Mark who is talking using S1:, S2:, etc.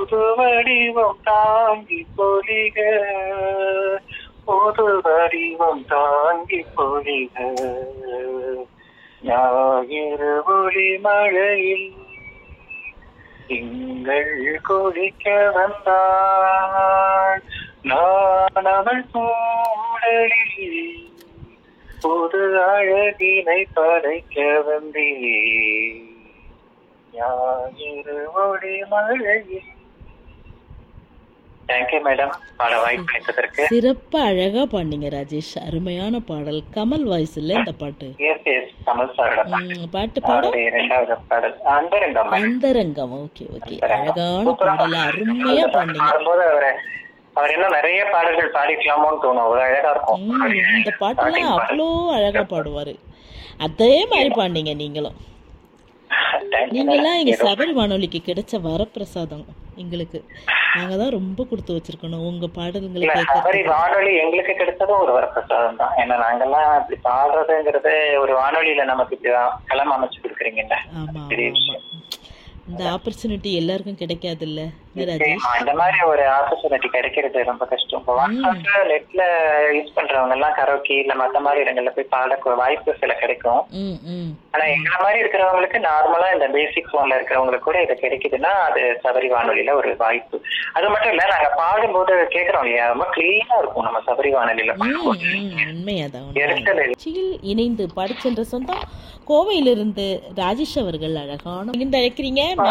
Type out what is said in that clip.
S1: புது வடிவம் தாங்கி பொலிக புது வடிவம் தாங்கி பொலிக ஞாயிறு ஒளி மழையில் திங்கள் குளிக்க வந்தாள் நான் அவள் கூடலில் புது அழகினை படைக்க வந்தேன் ஞாயிறு ஒளி மழையில் தேங்க்யூ மேடம் பாட வாய்ப்பு அளித்ததற்கு
S2: சிறப்பா அழகா பாடினீங்க ராஜேஷ் அருமையான பாடல் கமல் வாய்ஸ்ல இந்த பாட்டு
S1: எஸ் எஸ் கமல் சாரோட
S2: ம், பாட்டு பாடம்
S1: அவருடைய இரண்டாவது பாடல் அந்தரங்கம்
S2: அந்தரங்கம் ஓகே ஓகே அழகான பாடல் அருமையா பாடினீங்க
S1: பாடும்போது அவரை அவர் இன்னும் நிறைய பாடல்கள் பாடிக்கலாமோன்னு தோணும் அவ்வளவு அழகா இருக்கும்
S2: ம், இந்த பாட்டெல்லாம் அவ்வளோ அழகா பாடுவாரு அதே மாதிரி பாடினீங்க நீங்களும்
S1: Thank you,
S2: நீங்கெல்லாம்
S1: madam.
S2: எங்க சபரி வானொலிக்கு கிடைச்ச வரப்பிரசாதம் எங்களுக்கு நாங்க தான் ரொம்ப கொடுத்து வச்சிருக்கணும் உங்க பாடல்களை
S1: இல்ல சபரி
S2: கேட்கறதுக்கு
S1: வானொலி எங்களுக்கு கிடைச்சதும் ஒரு வரப்பிரசாதம் தான் ஏன்னா நாங்கெல்லாம் இப்படி பாடுறதுங்கிறது ஒரு வானொலியில நமக்கு இப்படி களம் அமைச்சு கொடுக்குறீங்கல்ல
S2: ஆமா
S1: பெரிய
S2: ஆமா ஆமா இந்த ஆப்பர்ச்சுனிட்டி எல்லாருக்கும் கிடைக்காது இல்ல ராஜேஷ்
S1: ஆமா, இந்த மாதிரி ஒரு ஆப்பர்ச்சுனிட்டி கிடைக்கிறது ரொம்ப கஷ்டம் இப்போ வாட்ஸ்அப்ல நெட்ல யூஸ் பண்றவங்க எல்லாம் கரோக்கி இல்ல மத்த மாதிரி இடங்கள்ல போய் பாட வாய்ப்பு சில கிடைக்கும்
S2: ம் ம்
S1: ஆனா எங்களை மாதிரி இருக்கிறவங்களுக்கு நார்மலா இந்த பேசிக் போன்ல இருக்கிறவங்களுக்கு கூட இது கிடைக்குதுன்னா அது சபரி வானொலியில ஒரு வாய்ப்பு அது மட்டும் இல்ல நாங்க பாடும்போது கேக்குறோம் இல்லையா ரொம்ப கிளீனா இருக்கும் நம்ம சபரி வானொலியில
S2: ம்,
S1: பாடும்போது
S2: ம், உண்மையாதான்
S1: எரிச்சல்
S2: உண்மையாதான்.
S1: இல்லை.
S2: நிகழ்ச்சியில் இணைந்து படிச்சென்ற சொந்தம் கோவையிலிருந்து ராஜேஷ் அவர்கள் அழகான இணைந்து அழைக்கிறீங்க